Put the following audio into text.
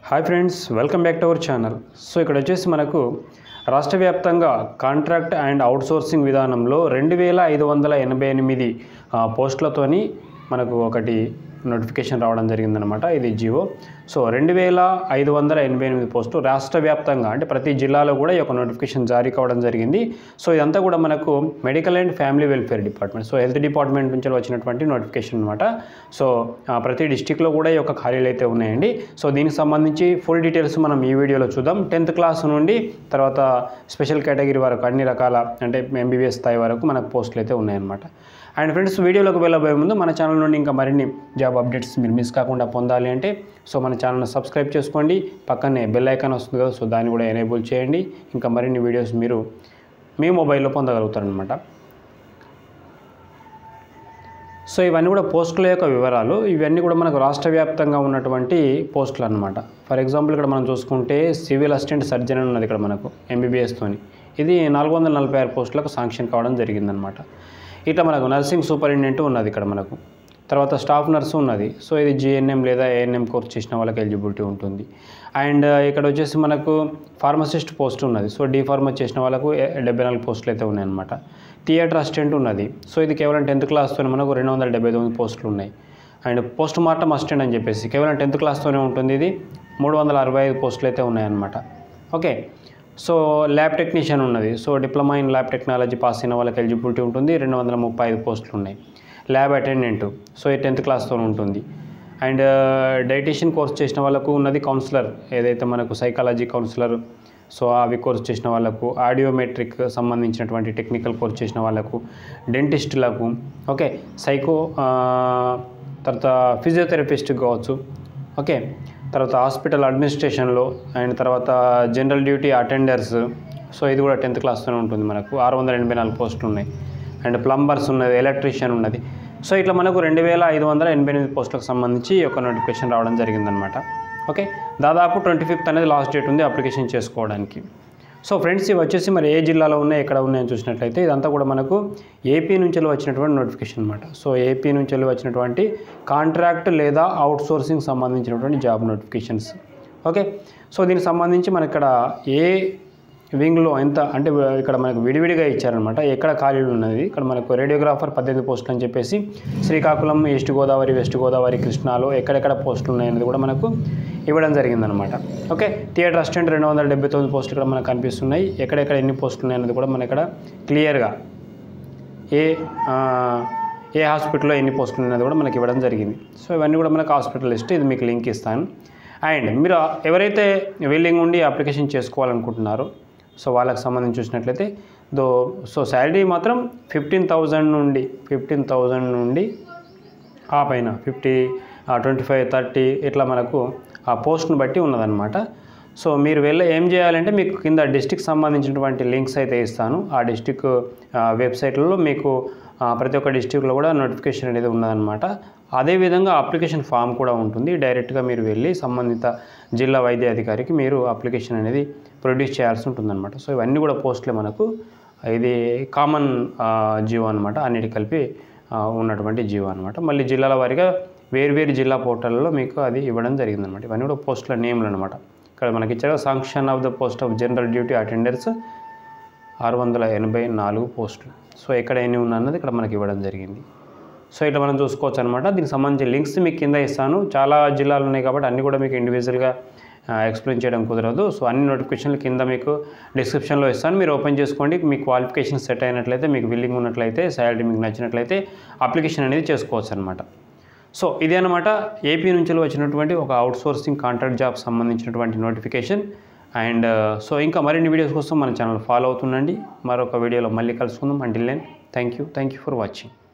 hi friends welcome back to our channel so ఇక్కడ వచ్చేసి మనకు రాష్ట్ర వ్యాప్తంగా కాంట్రాక్ట్ అండ్ అవుట్సోర్సింగ్ విధానంలో రెండు వేల ఐదు వందల ఎనభై ఎనిమిది ఆ, పోస్టులతోని మనకు ఒకటి నోటిఫికేషన్ రావడం జరిగిందనమాట ఇది జియో సో రెండు వేల ఐదు వందల ఎనభై ఎనిమిది పోస్టులు రాష్ట్ర వ్యాప్తంగా అంటే ప్రతి జిల్లాలో కూడా ఈ యొక్క నోటిఫికేషన్ జారీ కావడం జరిగింది సో ఇదంతా కూడా మనకు medical and family welfare department so health department నుంచి వచ్చినటువంటి నోటిఫికేషన్ అనమాట సో ఆ, ప్రతి డిస్టిక్లో కూడా ఈ యొక్క ఖాళీలు అయితే ఉన్నాయండి సో దీనికి సంబంధించి ఫుల్ డీటెయిల్స్ మనం ఈ వీడియోలో చూద్దాం టెన్త్ క్లాస్ నుండి తర్వాత స్పెషల్ కేటగిరీ వరకు అన్ని రకాల అంటే ఎంబీబీఎస్ స్థాయి వరకు మనకు పోస్టులు అయితే ఉన్నాయన్నమాట అండ్ ఫ్రెండ్స్ వీడియోలోకి వెళ్ళబోయే ముందు మన ఛానల్ నుండి ఇంకా మరిన్ని జాబ్ అప్డేట్స్ మీరు మిస్ కాకుండా పొందాలి అంటే సో మన ఛానల్ని సబ్స్క్రైబ్ చేసుకోండి పక్కనే బెల్ ఐకాన్ వస్తుంది కదా సో దాన్ని కూడా ఎనేబుల్ చేయండి ఇంకా మరిన్ని వీడియోస్ మీరు మీ మొబైల్లో పొందగలుగుతారనమాట సో ఇవన్నీ కూడా పోస్టుల యొక్క వివరాలు ఇవన్నీ కూడా మనకు రాష్ట్ర వ్యాప్తంగా ఉన్నటువంటి పోస్టులు అనమాట ఫర్ ఎగ్జాంపుల్ ఇక్కడ మనం చూసుకుంటే సివిల్ అసిస్టెంట్ సర్జన్ అని ఉన్నది ఇక్కడ మనకు ఎంబీబీఎస్తోని ఇది నాలుగు వందల నలభై ఆరు పోస్టులకు శాంక్షన్ కావడం జరిగిందనమాట ఇట్లా మనకు నర్సింగ్ సూపరింటెండెంట్ ఉన్నది ఇక్కడ మనకు తర్వాత స్టాఫ్ నర్సు ఉన్నది సో ఇది జిఎన్ఎం లేదా ఏఎన్ఎం కోర్స్ చేసిన వాళ్ళకి ఎలిజిబిలిటీ ఉంటుంది అండ్ ఇక్కడ వచ్చేసి మనకు ఫార్మసిస్ట్ పోస్ట్ ఉన్నది సో డి ఫార్మా చేసిన వాళ్ళకు ఎ- డెబ్బై నాలుగు పోస్టులు అయితే ఉన్నాయన్నమాట థియేటర్ అసిస్టెంట్ ఉన్నది సో ఇది కేవలం టెన్త్ క్లాస్తో మనకు రెండు వందల డెబ్బై తొమ్మిది పోస్టులు ఉన్నాయి అండ్ పోస్ట్ మార్టం అసిస్టెంట్ అని చెప్పేసి కేవలం టెన్త్ క్లాస్తోనే ఉంటుంది ఇది మూడు వందల అరవై ఐదు పోస్టులు అయితే ఉన్నాయన్నమాట ఓకే సో ల్యాబ్ టెక్నీషియన్ ఉన్నది so diploma in lab technology pass అయిన వాళ్ళకి ఎలిజిబిలిటీ ఉంటుంది రెండు వందల ముప్పై ఐదు పోస్టులు ఉన్నాయి ల్యాబ్ అటెండెంట్ సో ఈ టెన్త్ క్లాస్తో ఉంటుంది అండ్ డైటీషియన్ కోర్స్ చేసిన వాళ్ళకు ఉన్నది కౌన్సిలర్ ఏదైతే మనకు సైకాలజీ కౌన్సిలర్ సో అవి కోర్స్ చేసిన వాళ్ళకు ఆడియోమెట్రిక్ సంబంధించినటువంటి టెక్నికల్ కోర్స్ చేసిన వాళ్ళకు డెంటిస్టులకు ఓకే సైకో ఆ, తర్వాత ఫిజియోథెరపిస్ట్ కావచ్చు ఓకే తర్వాత హాస్పిటల్ అడ్మినిస్ట్రేషన్లో అండ్ తర్వాత జనరల్ డ్యూటీ అటెండర్స్ సో ఇది కూడా టెన్త్ క్లాస్తోనే ఉంటుంది మనకు ఆరు వందల ఎనభై నాలుగు పోస్టులు ఉన్నాయి అండ్ ప్లంబర్స్ ఉన్నది ఎలక్ట్రీషియన్ ఉన్నది సో ఇట్లా మనకు రెండు వేల ఐదు వందల ఎనభై ఎనిమిది పోస్టులకు సంబంధించి ఈ యొక్క నోటిఫికేషన్ రావడం జరిగిందనమాట ఓకే దాదాపు ట్వంటీ ఫిఫ్త్ అనేది లాస్ట్ డేట్ ఉంది అప్లికేషన్ చేసుకోవడానికి సో ఫ్రెండ్స్ ఇవి వచ్చేసి మరి ఏ జిల్లాలో ఉన్నాయి ఎక్కడ ఉన్నాయని చూసినట్లయితే ఇదంతా కూడా మనకు ఏపీ నుంచి వచ్చినటువంటి నోటిఫికేషన్ అనమాట సో ఏపీ నుంచి వచ్చినటువంటి కాంట్రాక్ట్ లేదా అవుట్ సోర్సింగ్ సంబంధించినటువంటి జాబ్ నోటిఫికేషన్స్ ఓకే సో దీనికి సంబంధించి మన ఇక్కడ ఏ వింగ్లో ఎంత అంటే ఇక్కడ మనకు విడివిడిగా ఇచ్చారనమాట ఎక్కడ ఖాళీలు ఉన్నది ఇక్కడ మనకు రేడియోగ్రాఫర్ పద్దెనిమిది పోస్టులు అని చెప్పేసి శ్రీకాకుళం ఈస్ట్ గోదావరి వెస్ట్ గోదావరి కృష్ణాలో ఎక్కడెక్కడ పోస్టులు ఉన్నాయనేది కూడా మనకు ఇవ్వడం జరిగిందనమాట ఓకే థియేటర్ అసిస్టెంట్ రెండు వందల డెబ్బై తొమ్మిది పోస్టులు ఇక్కడ మనకు కనిపిస్తున్నాయి ఎక్కడెక్కడ ఎన్ని పోస్టులు ఉన్నాయనేది కూడా మన ఇక్కడ క్లియర్గా ఏ ఆ, ఏ హాస్పిటల్లో ఎన్ని పోస్టులు ఉన్నది కూడా మనకి ఇవ్వడం జరిగింది సో ఇవన్నీ కూడా మనకు హాస్పిటల్ లిస్ట్ ఇది మీకు లింక్ ఇస్తాను అండ్ మీరు ఎవరైతే విల్లింగ్ ఉండి అప్లికేషన్ చేసుకోవాలనుకుంటున్నారో సో వాళ్ళకి సంబంధించి చూసినట్లయితే దో సో శాలరీ మాత్రం ఫిఫ్టీన్ థౌజండ్ నుండి ఫిఫ్టీన్ థౌజండ్ నుండి ఆ పైన ఫిఫ్టీ ట్వంటీ ఫైవ్ థర్టీ ఇట్లా మనకు ఆ పోస్ట్ను బట్టి ఉన్నదన్నమాట సో మీరు వెళ్ళి ఏం చేయాలంటే మీకు కింద డిస్టిక్ సంబంధించినటువంటి లింక్స్ అయితే ఇస్తాను ఆ డిస్టిక్ వెబ్సైట్లలో మీకు ఆ, ప్రతి ఒక్క డిస్టిక్లో కూడా నోటిఫికేషన్ అనేది ఉన్నదన్నమాట అదేవిధంగా అప్లికేషన్ ఫామ్ కూడా ఉంటుంది డైరెక్ట్గా మీరు వెళ్ళి సంబంధిత జిల్లా వైద్య అధికారికి మీరు అప్లికేషన్ అనేది ప్రొడ్యూస్ చేయాల్సి ఉంటుందన్నమాట సో ఇవన్నీ కూడా పోస్టులే మనకు ఇది కామన్ జీవో అనమాట అన్నిటి కలిపి ఆ, ఉన్నటువంటి జీవో అనమాట మళ్ళీ జిల్లాల వారీగా వేరు జిల్లా పోర్టల్లో మీకు అది ఇవ్వడం జరిగిందనమాట ఇవన్నీ కూడా పోస్టుల నేమ్లు అనమాట ఇక్కడ మనకి ఇచ్చారు sanction of the post of general duty attenders ఆరు వందల ఎనభై నాలుగు పోస్టులు సో ఎక్కడ ఎన్ని ఉన్నా అన్నది ఇక్కడ మనకి ఇవ్వడం జరిగింది సో ఇట్లా మనం చూసుకోవచ్చు అనమాట దీనికి సంబంధించి లింక్స్ మీకు కింద ఇస్తాను చాలా జిల్లాలు ఉన్నాయి కాబట్టి అన్నీ కూడా మీకు ఇండివిజువల్గా ఎక్స్ప్లెయిన్ చేయడం కుదరదు సో అన్ని నోటిఫికేషన్లు కింద మీకు డిస్క్రిప్షన్లో ఇస్తాను మీరు ఓపెన్ చేసుకోండి మీ క్వాలిఫికేషన్ సెట్ అయినట్లయితే మీకు బిల్లింగ్ ఉన్నట్లయితే శాలరీ మీకు నచ్చినట్లయితే అప్లికేషన్ అనేది చేసుకోవచ్చు అనమాట సో ఇదే అనమాట ఏపీ నుంచి వచ్చినటువంటి ఒక అవుట్ సోర్సింగ్ కాంట్రాక్ట్ జాబ్ సంబంధించినటువంటి నోటిఫికేషన్ అండ్ సో ఇంకా మరిన్ని వీడియోస్ కోసం మన ఛానల్ ఫాలో అవుతుండండి మరొక వీడియోలో మళ్ళీ కలుసుకుందాం అంటిల్ నేను thank you thank you for watching